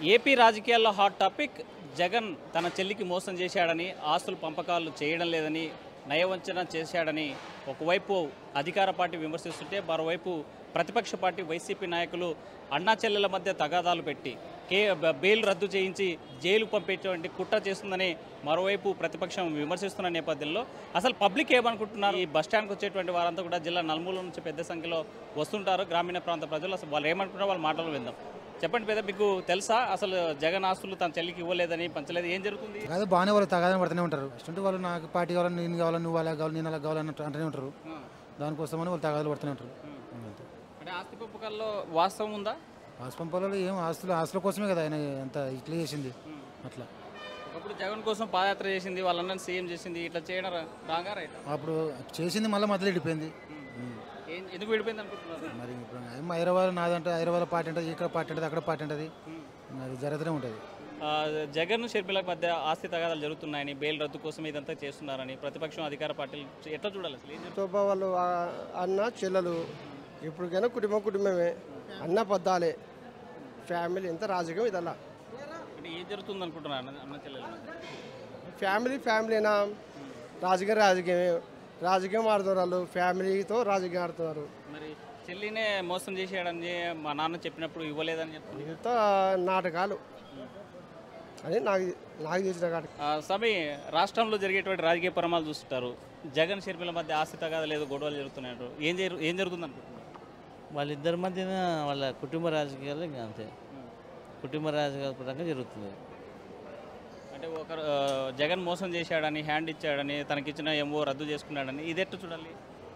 AP రాజకీయాల్లో hot topic Jagan తన చెల్లికి మోసం చేశాడని ఆస్తుల పంపకాలు చేయడం లేదని నయవంచన చేశాడని ఒకవైపు అధికార పార్టీ విమర్శిస్తుంటే మరోవైపు ప్రతిపక్ష పార్టీ వైసీపీ నాయకులు అన్నా చెల్లెల మధ్య తగాదాలు పెట్టి కే బ- బెయిల్ రద్దు చేయించి జైలు పంపేటువంటి కుట్ర చేస్తుందని మరోవైపు ప్రతిపక్షం విమర్శిస్తున్న నేపథ్యంలో అసలు పబ్లిక్ ఏమనుకుంటున్నారు ఈ బస్ స్టాండ్కి వచ్చేటువంటి వారంతా కూడా జిల్లా నలుమూల నుంచి పెద్ద సంఖ్యలో వస్తుంటారు గ్రామీణ ప్రాంత ప్రజలు అసలు వాళ్ళు ఏమనుకుంటారో వాళ్ళ మాటలు విందాం చెప్పండి పెద్ద మీకు తెలుసా అసలు జగన్ ఆస్తులు తన చెల్లికి ఇవ్వలేదని పంచలేదు ఏం జరుగుతుంది కాదు బాగానే వాళ్ళు తగాదని పడుతూనే ఉంటారు ఇష్టంటే వాళ్ళు నాకు పార్టీ కావాలని నేను కావాలని నువ్వు అలా కావాలి నేను అలా కావాలని అంటూనే ఉంటారు దానికోసమని వాళ్ళు తగాదాలు పడుతూనే ఉంటారు అంతే. అంటే ఆస్తి పంపకాల్లో వాస్తవం ఉందా ఆస్తి పంపాలలో ఏం ఆస్తులు ఆస్తుల కోసమే కదా ఆయన అంత ఇట్లా చేసింది అట్లా ఒకప్పుడు జగన్ కోసం పాదయాత్ర చేసింది వాళ్ళందరినీ సీఎం చేసింది ఇట్లా చేయడం రా- రాగా రైట్ అప్పుడు చేసింది మళ్ళీ మధ్యలో ఇడిపోయింది ఏం ఎందుకు విడిపోయింది అనుకుంటున్నారు మరి ఇప్పుడు ఏం హైదరాబాద్ నాదంటే హైదరాబాద్ పార్టీ ఉంటుంది ఇక్కడ పార్టీ ఉంటుంది అక్కడ పార్టీ ఉంటుంది అది జరుగుతూనే ఉంటుంది ఆ, జగన్ షర్మిల మధ్య ఆస్తి తగాదాలు జరుగుతున్నాయని బెయిల్ రద్దు కోసం ఇదంతా చేస్తున్నారని ప్రతిపక్షం అధికార పార్టీలు ఎట్లా చూడాలి అసలు ఏం జరుగుతుంది? శోభ వాళ్ళు ఆ అన్న చెల్లెలు ఇప్పటికైనా కుటుంబం కుటుంబమే అన్న పొద్దాలే ఫ్యామిలీ ఎంత రాజకీయం ఇదల్లా అంటే ఏం జరుగుతుంది అనుకుంటున్నారు అన్న అన్న చెల్లెల మధ్య? ఫ్యామిలీ ఫ్యామిలీనా రాజకీయం రాజకీయమే రాజకీయం ఆడుతున్నారు వాళ్ళు ఫ్యామిలీతో రాజకీయం ఆడుతున్నారు మరి చెల్లినే మోసం చేసాడని మా నాన్న చెప్పినప్పుడు ఇవ్వలేదని చెప్తుంది మిగతా నాటకాలు అని నాకు నాకు తెలిసిన కాదు ఆ, సమీ రాష్ట్రంలో జరిగేటువంటి రాజకీయ పరిణామాలు చూస్తుంటారు జగన్ షర్మిల మధ్య ఆస్తి తగాదాలు ఏదో గొడవలు జరుగుతున్నాయి ఏం జరు ఏం జరుగుతుంది అనుకుంటున్నారు వాళ్ళిద్దరి మధ్యన వాళ్ళ కుటుంబ రాజకీయాలు ఇంకా అంతే కుటుంబ రాజకీయాల పరంగా జరుగుతుంది అంటే ఒక ఆ, జగన్ మోసం చేశాడని హ్యాండ్ ఇచ్చాడని తనకిచ్చిన ఏమో రద్దు చేసుకున్నాడని ఇది ఎట్లా చూడాలి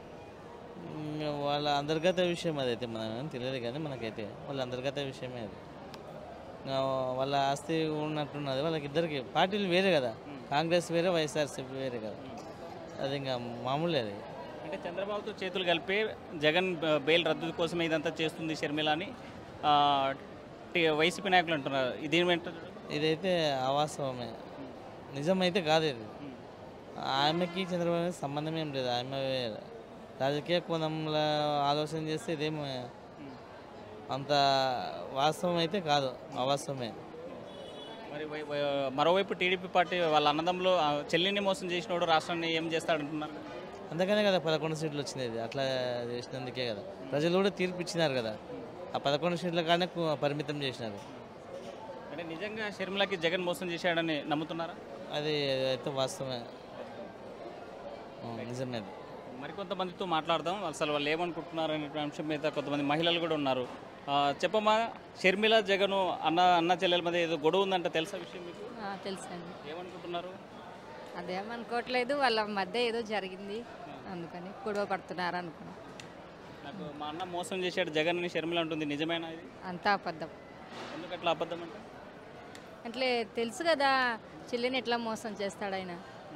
ఇంకా వాళ్ళ అంతర్గత విషయం అదైతే మనం తెలియదు కానీ మనకైతే వాళ్ళ అంతర్గత విషయమే అది ఇంకా వాళ్ళ ఆస్తి ఉన్నట్టున్నది వాళ్ళకి ఇద్దరికి పార్టీలు వేరే కదా కాంగ్రెస్ వేరే వైఎస్ఆర్సీపీ వేరే కదా అది ఇంకా మామూలే అది అంటే చంద్రబాబుతో చేతులు కలిపి జగన్ బ- బెయిల్ రద్దు కోసమే ఇదంతా చేస్తుంది షర్మిల అని ఆ, టి- వైసీపీ నాయకులు అంటున్నారు దీని వెంట ఇదైతే అవాస్తవమే నిజమైతే కాదు ఇది ఆమెకి చంద్రబాబు సంబంధం ఏం లేదు ఆమె రాజకీయ కోణంలో ఆలోచన చేస్తే ఇదేమో అంత వాస్తవం అయితే కాదు అవాస్తవమే మరి వై- వై- మరోవైపు టీడీపీ పార్టీ వాళ్ళ అన్నదమ్ములు ఆ, చెల్లిని మోసం చేసినోడు రాష్ట్రాన్ని ఏం చేస్తాడంటున్నారు అందుకనే కదా పదకొండు సీట్లు వచ్చినది అట్లా చేసినందుకే కదా ప్రజలు కూడా తీర్పు ఇచ్చినారు కదా ఆ పదకొండు సీట్ల కాడనే కు- పరిమితం చేసినారు అంటే నిజంగా షర్మిలకి జగన్ మోసం చేశాడని నమ్ముతున్నారా అది అయితే వాస్తవమే ఆ, నిజమే అది మరికొంతమందితో మాట్లాడదాం అసలు వాళ్ళు ఏమనుకుంటున్నారు అనే అంశం మీద కొంతమంది మహిళలు కూడా ఉన్నారు ఆ, చెప్పమ్మా షర్మిల జగన్ అన్న అన్న చెల్లెల మధ్య ఏదో గొడవ ఉందంట తెలుసా విషయం మీకు ఆ, తెలుసండి ఏమనుకుంటున్నారు అదేమనుకోవట్లేదు వాళ్ళ మధ్య ఏదో జరిగింది అందుకని గొడవ పడుతున్నారు అనుకున్నాం నాకు మా అన్న మోసం చేశాడు జగన్ అని షర్మిల ఉంటుంది నిజమేనా ఇది అంతా అబద్ధం ఎందుకు అట్లా అబద్ధం అంటే అంటే తెలుసు కదా చెల్లిని ఎట్లా మోసం చేస్తాడు ఆయన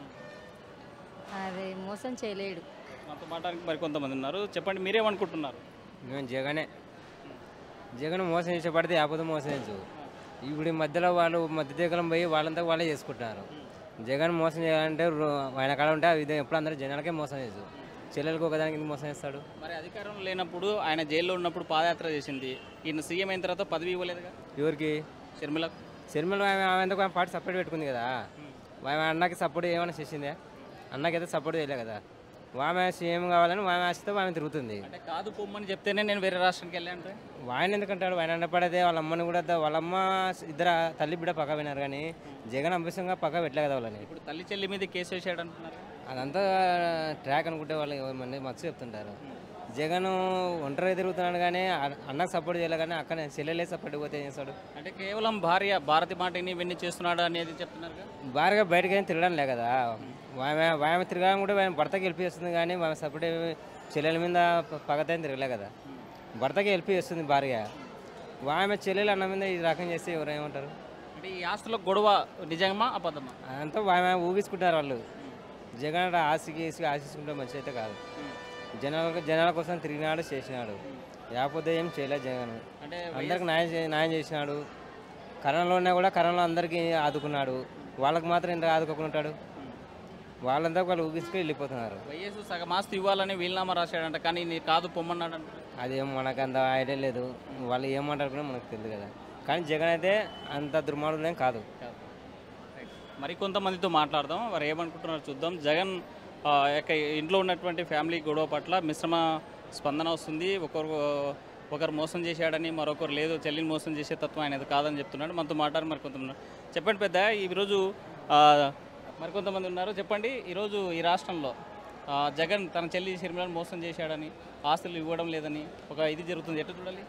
అది మోసం చేయలేడు మాతో మాట్లాడానికి మరి కొంతమంది ఉన్నారు చెప్పండి మీరేమనుకుంటున్నారు మేము జగనే జగన్ మోసం చేసే పడితే ఆపద మోసం చేయొచ్చు ఇప్పుడు ఈ మధ్యలో వాళ్ళు మధ్య దేగలం పోయి వాళ్ళంతా వాళ్ళే చేసుకుంటున్నారు జగన్ మోసం చేయాలంటే రో- ఆయన కాడ ఉంటే ఇది ఎప్పుడు అందరూ జనాలకే మోసం చేయొచ్చు చెల్లెలకు ఒకదానికి ఎందుకు మోసం చేస్తాడు మరి అధికారం లేనప్పుడు ఆయన జైల్లో ఉన్నప్పుడు పాదయాత్ర చేసింది ఈయన సీఎం అయిన తర్వాత పదవి ఇవ్వలేదుగా ఎవరికి షర్మిలకు షర్మిల ఆమె ఆమె ఎందుకు ఆమె పార్టీ సపోర్ట్ పెట్టుకుంది కదా ఆమె అన్నకి సపోర్ట్ ఏమైనా చేసిందే అన్నకైతే సపోర్ట్ చేయలే కదా ఆమె సీఎం కావాలని ఆమె ఆశతో ఆమె తిరుగుతుంది అంటే కాదు పొమ్మని చెప్తేనే నేను వేరే రాష్ట్రానికి వెళ్ళాను ఆయన ఎందుకంటాడు ఆయన అన్నపడదే వాళ్ళ అమ్మని కూడా ద- వాళ్ళ అమ్మ ఇద్దరు తల్లి బిడ్డ పక్క విన్నారు కానీ జగన్ అంబిషంగా పక్క పెట్టలే కదా వాళ్ళని ఇప్పుడు తల్లి చెల్లి మీద కేసు వేసాడు అంటున్నారు అదంతా ట్రాక్ అనుకుంటే వాళ్ళు మంది మచ్చు చెప్తుంటారు జగన్ ఒంటరి తిరుగుతున్నాడు కానీ అ- అన్నకు సపోర్ట్ చేయలే కానీ అక్కడ చెల్లెలే సపోర్ట్ పోతే ఏం చేస్తాడు అంటే కేవలం భార్య భారతి మాటని ఇవన్నీ చేస్తున్నాడు అనేది చెప్తున్నారు భారీగా బయటకు ఏం తిరగడం లే కదా ఆమె ఆమె తిరగడం కూడా ఆమె భర్తకి హెల్ప్ చేస్తుంది కానీ ఆమె సపోర్ట్ ఏమి చెల్లెల మీద ప- పగతేం తిరగలే కదా భర్తకి హెల్ప్ చేస్తుంది భార్య ఆమె చెల్లెలు అన్న మీద ఈ రకం చేస్తే ఎవరు ఏమంటారు అంటే ఈ ఆస్తుల గొడవ నిజమా అబద్ధమా అదంతా ఆమె ఊగించుకుంటారు వాళ్ళు జగన్ అంటే ఆశకి ఈసికి ఆశించుకుంటే మంచి అయితే కాదు జనాల జనాల కోసం తిరిగినాడు చేసినాడు లేకపోతే ఏం చేయలేదు జగన్ అంటే అందరికి న్యాయం చే- న్యాయం చేసినాడు కరోనాలో ఉన్నా కూడా కరోనాలో అందరికీ ఆదుకున్నాడు వాళ్ళకి మాత్రం ఎందుకు ఆదుకోకుండా ఉంటాడు వాళ్ళంతా వాళ్ళు ఊగించుకొని వెళ్ళిపోతున్నారు వైఎస్ సగం ఆస్తి ఇవ్వాలని వీలునామా రాశాడంట కానీ నీ కాదు పొమ్మన్నాడు అంట అదేం మనకు అంత ఐడియా లేదు వాళ్ళు ఏమంటారు కూడా మనకు తెలియదు కదా కానీ జగన్ అయితే అంత దుర్మార్గులేం కాదు మరి కొంతమందితో మాట్లాడదాం వారు ఏమనుకుంటున్నారో చూద్దాం జగన్ ఆ, యొక్క ఇంట్లో ఉన్నటువంటి ఫ్యామిలీ గొడవ పట్ల మిశ్రమ స్పందన వస్తుంది ఒకరు ఒకరు మోసం చేశాడని మరొకరు లేదు చెల్లిని మోసం చేసే తత్వం అనేది కాదని చెప్తున్నాడు మనతో మాట్లాడి మరి కొంతమంది చెప్పండి పెద్ద ఈరోజు ఆ, మరికొంతమంది ఉన్నారు చెప్పండి ఈరోజు ఈ రాష్ట్రంలో ఆ, జగన్ తన చెల్లి షర్మిలను మోసం చేశాడని ఆస్తులు ఇవ్వడం లేదని ఒక ఇది జరుగుతుంది ఎట్లా చూడాలి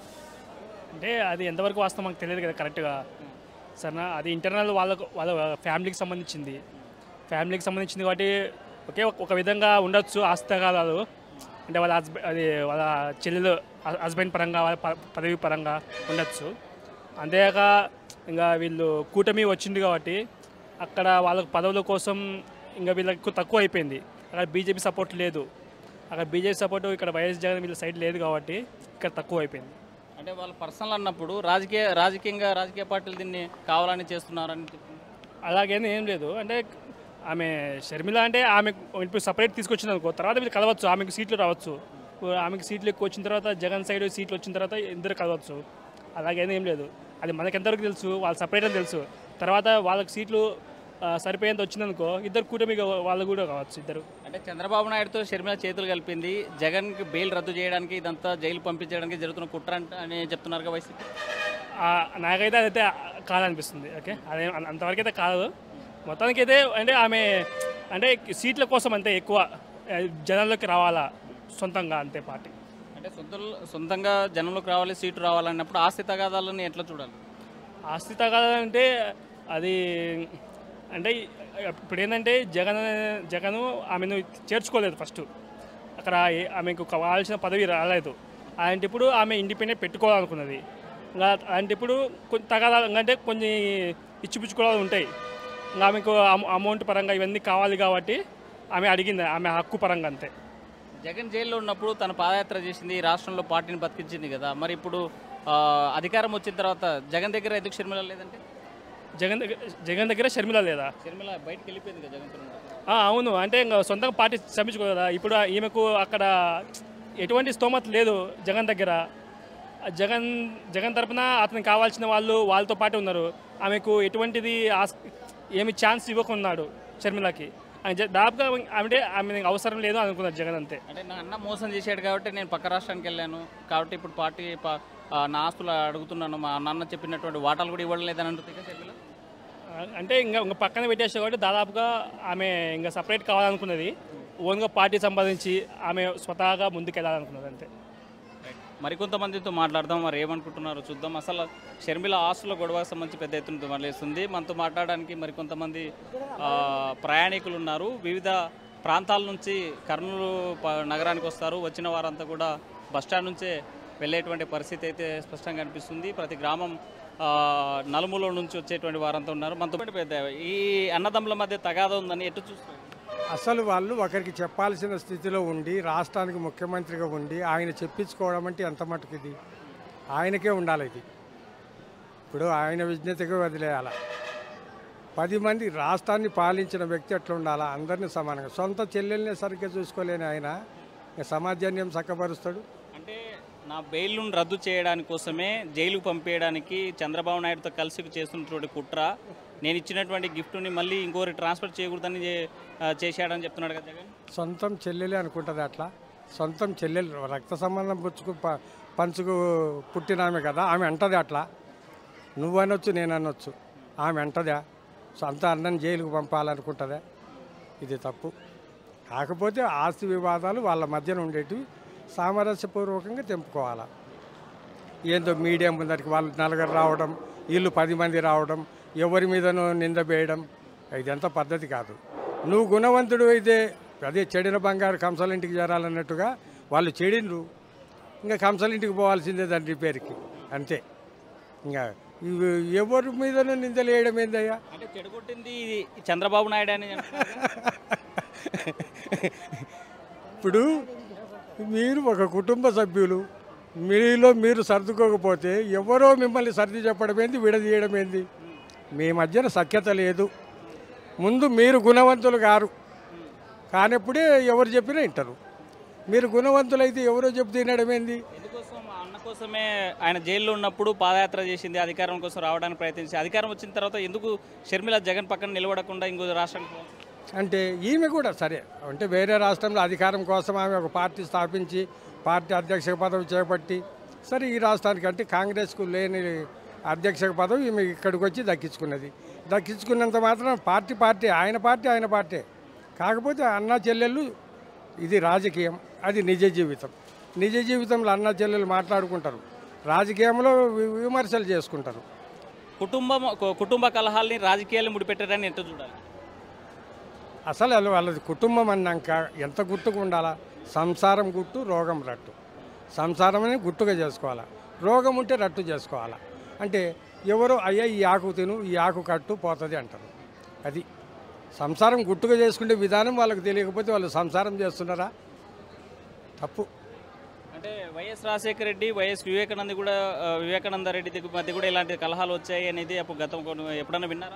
అంటే అది ఎంతవరకు వాస్తవం మాకు తెలియదు కదా కరెక్ట్గా సరేనా అది ఇంటర్నల్ వాళ్ళకు వాళ్ళ ఫ్యామిలీకి సంబంధించింది ఫ్యామిలీకి సంబంధించింది కాబట్టి ఒకే ఒక- ఒక విధంగా ఉండొచ్చు ఆస్తగాదాలు అంటే వాళ్ళ హస్బెండ్ అది వాళ్ళ చెల్లెలు హస్బెండ్ పరంగా వాళ్ళ ప- పదవి పరంగా ఉండొచ్చు అంతేకాక ఇంకా వీళ్ళు కూటమి వచ్చింది కాబట్టి అక్కడ వాళ్ళ పదవుల కోసం ఇంకా వీళ్ళకి ఎక్కువ తక్కువ అయిపోయింది అక్కడ బీజేపీ సపోర్ట్ లేదు అక్కడ బీజేపీ సపోర్ట్ ఇక్కడ వైఎస్ జగన్ వీళ్ళ సైడ్ లేదు కాబట్టి ఇక్కడ తక్కువ అయిపోయింది అంటే వాళ్ళు పర్సనల్ అన్నప్పుడు రాజకీయ రాజకీయంగా రాజకీయ పార్టీలు దీన్ని కావాలని చేస్తున్నారని చెప్తున్నారు అలాగేం ఏం లేదు అంటే ఆమె షర్మిల అంటే ఆమె ఇప్పుడు సపరేట్ తీసుకొచ్చింది అనుకో తర్వాత వీళ్ళు కలవచ్చు ఆమెకు సీట్లు రావచ్చు ఇప్పుడు ఆమెకి సీట్లు ఎక్కువ వచ్చిన తర్వాత జగన్ సైడ్ సీట్లు వచ్చిన తర్వాత ఇద్దరు కలవచ్చు అలాగేం ఏం లేదు అది మనకి ఎంతవరకు తెలుసు వాళ్ళు సపరేట్ అని తెలుసు తర్వాత వాళ్ళకి సీట్లు ఆ, సరిపోయేంత వచ్చిందనుకో ఇద్దరు కూటమి వాళ్ళు కూడా కావచ్చు ఇద్దరు అంటే చంద్రబాబు నాయుడుతో షర్మిల చేతులు కలిపింది జగన్కి బెయిల్ రద్దు చేయడానికి ఇదంతా జైలు పంపించడానికి జరుగుతున్న కుట్ర అంట అని చెప్తున్నారు కదా వైసీపీ ఆ, నాకైతే అదైతే కాదనిపిస్తుంది ఓకే అదే అం- అంతవరకు అయితే కాదు మొత్తానికి అయితే అంటే ఆమె అంటే సీట్ల కోసం అంతే ఎక్కువ ఆ, జనాల్లోకి రావాలా సొంతంగా అంతే పార్టీ అంటే సొంత సొంతంగా జనంలోకి రావాలి సీటు రావాలన్నప్పుడు ఆస్తి తగాదాలని ఎట్లా చూడాలి ఆస్తి తగాలంటే అది అంటే ఇప్పుడు ఏంటంటే జగన్ జగన్ ఆమెను చేర్చుకోలేదు ఫస్ట్ అక్కడ ఏ- ఆమెకు కావాల్సిన పదవి రాలేదు అలాంటి ఇప్పుడు ఆమె ఇండిపెండెంట్ పెట్టుకోవాలనుకున్నది ఇంకా అలాంటి ఇప్పుడు కొంచెం తగాదాలు అంటే కొన్ని ఇచ్చిపుచ్చుకోవడాలు ఉంటాయి ఇంకా ఆమెకు అమ- అమౌంట్ పరంగా ఇవన్నీ కావాలి కాబట్టి ఆమె అడిగింది ఆమె హక్కు పరంగా అంతే జగన్ జైల్లో ఉన్నప్పుడు తన పాదయాత్ర చేసింది ఈ రాష్ట్రంలో పార్టీని బతికించింది కదా మరి ఇప్పుడు ఆ, అధికారం వచ్చిన తర్వాత జగన్ దగ్గర ఎందుకు షర్మిల లేదంటే జగన్ దగ్గర జగన్ దగ్గర షర్మిల లేదా షర్మిల బయటకు వెళ్ళిపోయింది కదా జగన్ తో. ఆ, అవును అంటే ఇంకా సొంతంగా పార్టీ శ్రమించుకో కదా ఇప్పుడు ఈమెకు అక్కడ ఎటువంటి స్తోమత లేదు జగన్ దగ్గర ఆ జగన్ జగన్ తరపున అతనికి కావాల్సిన వాళ్ళు వాళ్ళతో పాటు ఉన్నారు ఆమెకు ఎటువంటిది ఆస్ ఏమి ఛాన్స్ ఇవ్వకున్నాడు షర్మిలకి ఆయన జ- దాదాపుగా అంటే ఆమె అవసరం లేదు అనుకున్నారు జగన్ అంతే అంటే నా అన్న మోసం చేశాడు కాబట్టి నేను పక్క రాష్ట్రానికి వెళ్ళాను కాబట్టి ఇప్పుడు పార్టీ ప- ఆ, నా ఆస్తులు అడుగుతున్నాను మా నాన్న చెప్పినటువంటి వాటాలు కూడా ఇవ్వడం లేదని అంటుంది కదా షర్మిల ఆ, అంటే ఇంకా ఇంకా పక్కన పెట్టేసే కాబట్టి దాదాపుగా ఆమె ఇంకా సపరేట్ కావాలనుకున్నది ఓన్గా పార్టీ సంపాదించి ఆమె స్వతహాగా ముందుకు వెళ్ళాలనుకున్నది అంతే మరికొంతమందితో మాట్లాడదాం మరి ఏమనుకుంటున్నారో చూద్దాం అసలు షర్మిల ఆస్తుల గొడవకు సంబంధించి పెద్ద ఎత్తున మరలేస్తుంది మనతో మాట్లాడడానికి మరికొంతమంది ఆ, ప్రయాణికులు ఉన్నారు వివిధ ప్రాంతాల నుంచి కర్నూలు ప- నగరానికి వస్తారు వచ్చిన వారంతా కూడా బస్టాండ్ నుంచే వెళ్ళేటువంటి పరిస్థితి అయితే స్పష్టంగా కనిపిస్తుంది ప్రతి గ్రామం ఆ, నలుమూల నుంచి వచ్చేటువంటి వారంతా ఉన్నారు మనతో పాటు పెద్ద ఈ అన్నదమ్ముల మధ్య తగాదా ఉందని ఎటు చూస్తారు అసలు వాళ్ళు ఒకరికి చెప్పాల్సిన స్థితిలో ఉండి రాష్ట్రానికి ముఖ్యమంత్రిగా ఉండి ఆయన చెప్పించుకోవడం అంటే ఎంత మటుకు ఇది ఆయనకే ఉండాలి ఇది ఇప్పుడు ఆయన విజ్ఞతగా వదిలేయాల పది మంది రాష్ట్రాన్ని పాలించిన వ్యక్తి ఎట్లా ఉండాలా అందరినీ సమానంగా సొంత చెల్లెల్ని సరిగ్గా చూసుకోలేని ఆయన ఇంకా సమాజాన్ని ఏం చక్కబరుస్తాడు అంటే నా బెయిల్ను రద్దు చేయడానికి కోసమే జైలుకు పంపేయడానికి చంద్రబాబు నాయుడుతో కలిసి చేస్తున్నటువంటి కుట్ర నేను ఇచ్చినటువంటి గిఫ్ట్ని మళ్ళీ ఇంకోరి ట్రాన్స్ఫర్ చేయకూడదని చే- ఆ, చేశాడని చెప్తున్నాడు కదా జగన్ సొంతం చెల్లెలే అనుకుంటుంది అట్లా సొంతం చెల్లెలు రక్త సంబంధం పుచ్చుకు ప- పంచుకు పుట్టినామె కదా ఆమె అంటది అట్లా నువ్వు అనొచ్చు నేను అనొచ్చు ఆమె అంటదా సొంత అన్నని జైలుకు పంపాలనుకుంటుందా ఇది తప్పు కాకపోతే ఆస్తి వివాదాలు వాళ్ళ మధ్యన ఉండేటివి సామరస్యపూర్వకంగా తెంపుకోవాలి ఏందో మీడియా ముందరికి వాళ్ళు నలుగురు రావడం వీళ్ళు పది మంది రావడం ఎవరి మీదనో నింద వేయడం ఇదంతా పద్ధతి కాదు నువ్వు గుణవంతుడు అయితే అదే చెడిన బంగారు కంసాల ఇంటికి చేరాలన్నట్టుగా వాళ్ళు చెడిండ్రు ఇంకా కంసాల ఇంటికి పోవాల్సిందే దాని రిపేర్కి అంతే ఇంకా ఇవి ఎవరి మీదనో నిందలు వేయడం ఏందయ్యా అంటే చెడగొట్టింది ఇది చంద్రబాబు నాయుడు అని అంటున్నారు. ఇప్పుడు మీరు ఒక కుటుంబ సభ్యులు మీలో మీరు సర్దుకోకపోతే ఎవరో మిమ్మల్ని సర్ది చెప్పడం ఏంది విడదీయడం ఏంది మీ మధ్యన సఖ్యత లేదు ముందు మీరు గుణవంతులు గారు కానప్పుడే ఎవరు చెప్పినా వింటారు మీరు గుణవంతులైతే ఎవరో చెప్తే వినడం ఏంది ఎందుకోసం ఆ అన్న కోసం కోసమే ఆయన జైల్లో ఉన్నప్పుడు పాదయాత్ర చేసింది అధికారం కోసం రావడానికి ప్రయత్నించి అధికారం వచ్చిన తర్వాత ఎందుకు షర్మిల జగన్ పక్కన నిలబడకుండా ఇంకో రాష్ట్రానికి పోవాలి? అంటే ఈమె కూడా సరే అంటే వేరే రాష్ట్రంలో అధికారం కోసం ఆమె ఒక పార్టీ స్థాపించి పార్టీ అధ్యక్ష పదవి చేపట్టి సరే ఈ రాష్ట్రానికి అంటే కాంగ్రెస్కు లేని అధ్యక్ష పదవి ఈమె ఇక్కడికి వచ్చి దక్కించుకున్నది దక్కించుకున్నంత మాత్రం పార్టీ పార్టీ ఆయన పార్టీ ఆయన పార్టీ కాకపోతే అన్న చెల్లెళ్ళు ఇది రాజకీయం అది నిజ జీవితం నిజ జీవితంలో అన్న చెల్లెలు మాట్లాడుకుంటారు రాజకీయంలో వి- విమర్శలు చేసుకుంటారు కుటుంబం కు- కుటుంబ కలహాల్ని రాజకీయాలు ముడిపెట్టారని ఎంత చూడాలి అసలు వాళ్ళ- వాళ్ళది కుటుంబం అన్నాక ఎంత గుట్టుగా ఉండాలా సంసారం గుట్టు రోగం రట్టు సంసారం అని గుట్టుగా చేసుకోవాలా రోగం ఉంటే రట్టు చేసుకోవాలా అంటే ఎవరో అయ్యా ఈ ఆకు తిను ఈ ఆకు కట్టు పోతుంది అంటారు అది సంసారం గుట్టుగా చేసుకునే విధానం వాళ్ళకి తెలియకపోతే వాళ్ళు సంసారం చేస్తున్నారా తప్పు అంటే వైఎస్ రాజశేఖర రెడ్డి వైఎస్ వివేకానంద కూడా ఆ, వివేకానంద రెడ్డి దగ్గర మధ్య కూడా ఇలాంటి కలహాలు వచ్చాయి అనేది అప్పుడు గతం కొన్ని- ఎప్పుడన్నా విన్నారా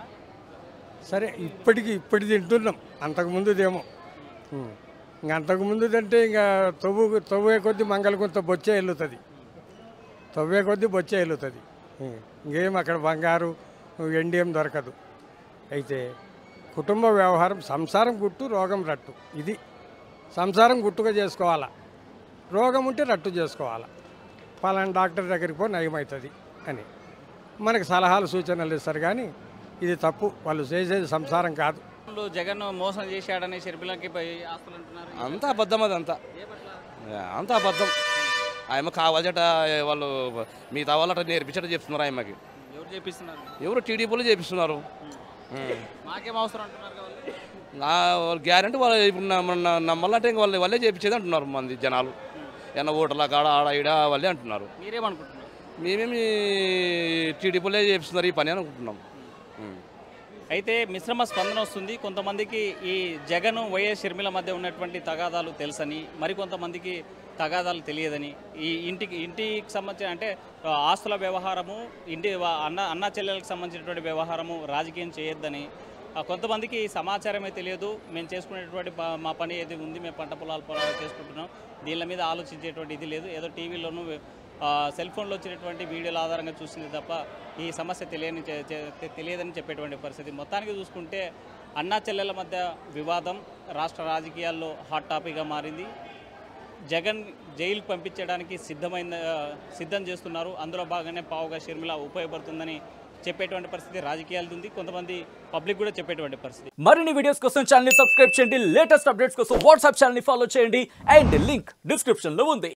సరే ఇప్పటికి ఇప్పటి తింటున్నాం అంతకుముందుదేమో ఉం. ఇంక అంతకుముందుదంటే ఇంకా తవ్వు తవ్వే కొద్దీ మంగళ కొంత బొచ్చే వెళ్తుంది తవ్వే కొద్దీ బొచ్చే వెళ్తుంది ఇంకేం అక్కడ బంగారు ఎండియం దొరకదు అయితే కుటుంబ వ్యవహారం సంసారం గుట్టు రోగం రట్టు ఇది సంసారం గుట్టుగా చేసుకోవాలా రోగం ఉంటే రట్టు చేసుకోవాలా పలానా డాక్టర్ దగ్గరికి పో నయమవుతుంది అని మనకు సలహాలు సూచనలు ఇస్తారు కానీ ఇది తప్పు వాళ్ళు చేసేది సంసారం కాదు వాళ్ళు జగన్ మోసం చేశాడని షర్మిలకి పై ఆస్తులు అంటున్నారు అంతా అబద్ధం అది అంతా అంతా అబద్ధం ఆయమ్మ కావాలట వాళ్ళు మిగతా వాళ్ళట నేర్పించట చెప్తున్నారు ఆయమ్మకి ఎవరు చేపిస్తున్నారు ఎవరు టీడీపీలో చేపిస్తున్నారు మాకేం అవసరం అంటున్నారు వాళ్ళు గ్యారంటీ వాళ్ళు ఇప్పుడు నమ్మ- నమ్మ- నమ్మాలంటే ఇంక వాళ్ళు వాళ్ళే చేపించేది అంటున్నారు మంది జనాలు ఏమన్నా ఓటర్ల కాడ ఆడ ఈడ వాళ్ళే అంటున్నారు మీరేమనుకుంటున్నారు మేమేమి టీడీపీలే చేపిస్తున్నారు ఈ పని అని అనుకుంటున్నాం ఉం. అయితే మిశ్రమ స్పందన వస్తుంది కొంతమందికి ఈ జగన్ వైఎస్ షర్మిల మధ్య ఉన్నటువంటి తగాదాలు తెలుసని మరికొంతమందికి తగాదాలు తెలియదని ఈ ఇంటికి ఇంటికి సంబంధించిన అంటే ఆ, ఆస్తుల వ్యవహారము ఇంటి వా- అన్న అన్న చెల్లెలకు సంబంధించినటువంటి వ్యవహారము రాజకీయం చేయొద్దని ఆ, కొంతమందికి ఈ సమాచారమే తెలియదు మేము చేసుకునేటువంటి ప- మా పని ఏది ఉంది మేము పంట పొలాలు పొలాలు చేసుకుంటున్నాం దీనిల మీద ఆలోచించేటువంటి ఇది లేదు ఏదో టీవీలోనూ ఆ, సెల్ ఫోన్లో వచ్చినటువంటి వీడియోల ఆధారంగా చూసింది తప్ప ఈ సమస్య తెలియని చె- చె- తెలియదని చెప్పేటువంటి పరిస్థితి మొత్తానికి చూసుకుంటే అన్నా చెల్లెల మధ్య వివాదం రాష్ట్ర రాజకీయాల్లో హాట్ టాపిక్గా మారింది జగన్ జైలుకు పంపించడానికి సిద్ధమైన సిద్ధం చేస్తున్నారు అందులో భాగంగానే పావుగా షర్మిల ఉపయోగపడుతుందని చెప్పేటువంటి పరిస్థితి రాజకీయాలు ఉంది కొంతమంది పబ్లిక్ కూడా చెప్పేటువంటి పరిస్థితి మరిన్ని వీడియోస్ కోసం ఛానల్ ని సబ్స్క్రైబ్ చేయండి లేటెస్ట్ అప్డేట్స్ కోసం వాట్సాప్ ఛానల్ ని ఫాలో చేయండి అండ్ లింక్ డిస్క్రిప్షన్ లో ఉంది